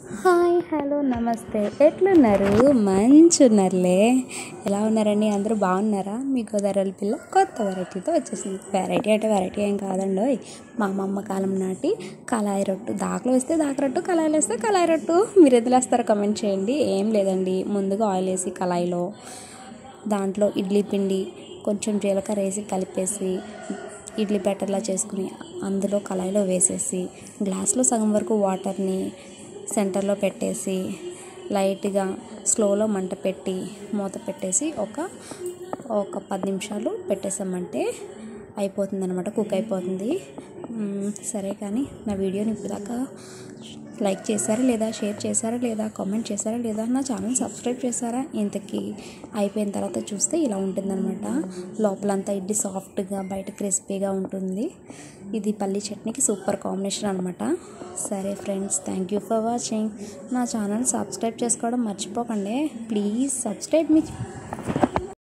Hi hello నమస్తే ఎట్లున్నారు మంచి ఉన్నారులే ఎలా ఉన్నారండి అందరూ బాగున్నారా మీ గోదావరి పిల్ల కొత్త వెరైటీతో వచ్చేసింది వెరైటీ అంటే వెరైటీ ఏం కాదండి ఓయ్. మా అమ్మమ్మ కాలం నాటి కళాయి రొట్టు దాకలో వేస్తే దాక రొట్టు కళాయిలో వేస్తే కళాయి రొట్టు మీరు ఎదులు వేస్తారో కమెంట్ చేయండి ఏం లేదండి ముందుగా ఆయిల్ వేసి కళాయిలో దాంట్లో ఇడ్లీ పిండి కొంచెం జీలకర్ర వేసి కలిపేసి ఇడ్లీ బ్యాటర్లా చేసుకుని అందులో కళాయిలో వేసేసి గ్లాస్లో సగం వరకు వాటర్ని సెంటర్లో పెట్టేసి లైట్గా స్లోలో మంట పెట్టి మూత పెట్టేసి ఒక ఒక పది నిమిషాలు పెట్టేసామంటే అయిపోతుంది అనమాట కుక్ అయిపోతుంది మ్మ్, సరే కానీ నా వీడియోని ఇప్పుడు దాకా లైక్ చేశారా లేదా షేర్ చేశారా లేదా కామెంట్ చేశారా లేదా నా ఛానల్ సబ్స్క్రైబ్ చేశారా ఇంతకీ అయిపోయిన తర్వాత చూస్తే ఇలా ఉంటుందన్నమాట లోపలంతా ఇడ్లీ సాఫ్ట్గా బయట క్రిస్పీగా ఉంటుంది ఇది పల్లి చట్నీకి సూపర్ కాంబినేషన్ అనమాట సరే friends thank you for watching నా ఛానల్ సబ్స్క్రైబ్ చేసుకోవడం మర్చిపోకండి ప్లీజ్ సబ్స్క్రైబ్ మీ